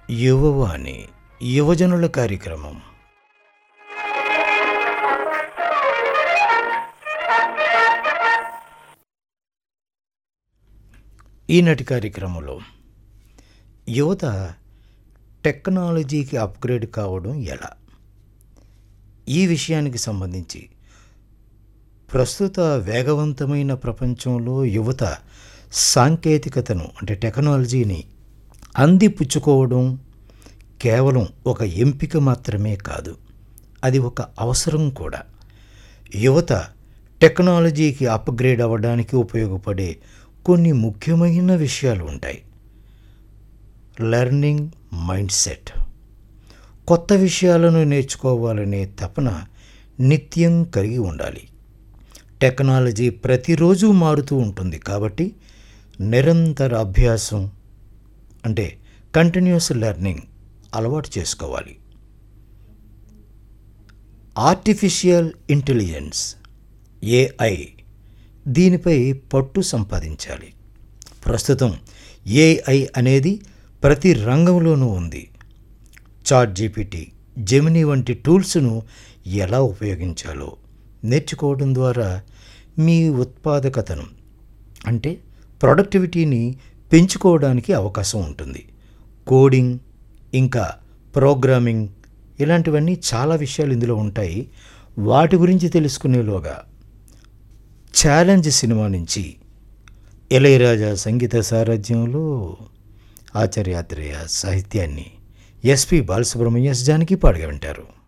యువవాణి యువజనుల కార్యక్రమం ఈనాటి కార్యక్రమంలో యువత టెక్నాలజీకి అప్గ్రేడ్ కావడం ఎలా ఈ విషయానికి సంబంధించి ప్రస్తుత వేగవంతమైన ప్రపంచంలో యువత సాంకేతికతను అంటే టెక్నాలజీని అందిపుచ్చుకోవడం కేవలం ఒక ఎంపిక మాత్రమే కాదు అది ఒక అవసరం కూడా యువత టెక్నాలజీకి అప్గ్రేడ్ అవ్వడానికి ఉపయోగపడే కొన్ని ముఖ్యమైన విషయాలు ఉంటాయి లెర్నింగ్ మైండ్ సెట్ కొత్త విషయాలను నేర్చుకోవాలనే తపన నిత్యం కలిగి ఉండాలి టెక్నాలజీ ప్రతిరోజు మారుతూ ఉంటుంది కాబట్టి నిరంతర అభ్యాసం అంటే కంటిన్యూస్ లెర్నింగ్ అలవాటు చేసుకోవాలి ఆర్టిఫిషియల్ ఇంటెలిజెన్స్ ఏఐ దీనిపై పట్టు సంపాదించాలి ప్రస్తుతం ఏఐ అనేది ప్రతి రంగంలోనూ ఉంది చాట్ జీపీటీ జెమిని వంటి టూల్స్ను ఎలా ఉపయోగించాలో నేర్చుకోవడం ద్వారా మీ ఉత్పాదకతను అంటే ప్రొడక్టివిటీని పెంచుకోవడానికి అవకాశం ఉంటుంది కోడింగ్ ఇంకా ప్రోగ్రామింగ్ ఇలాంటివన్నీ చాలా విషయాలు ఇందులో ఉంటాయి వాటి గురించి తెలుసుకునేలోగా ఛాలెంజ్ సినిమా నుంచి ఇళయరాజా సంగీత సారథ్యంలో ఆచార్యాత్రేయ సాహిత్యాన్ని ఎస్పి బాలసుబ్రహ్మణ్య జానకి పాడుగా వింటారు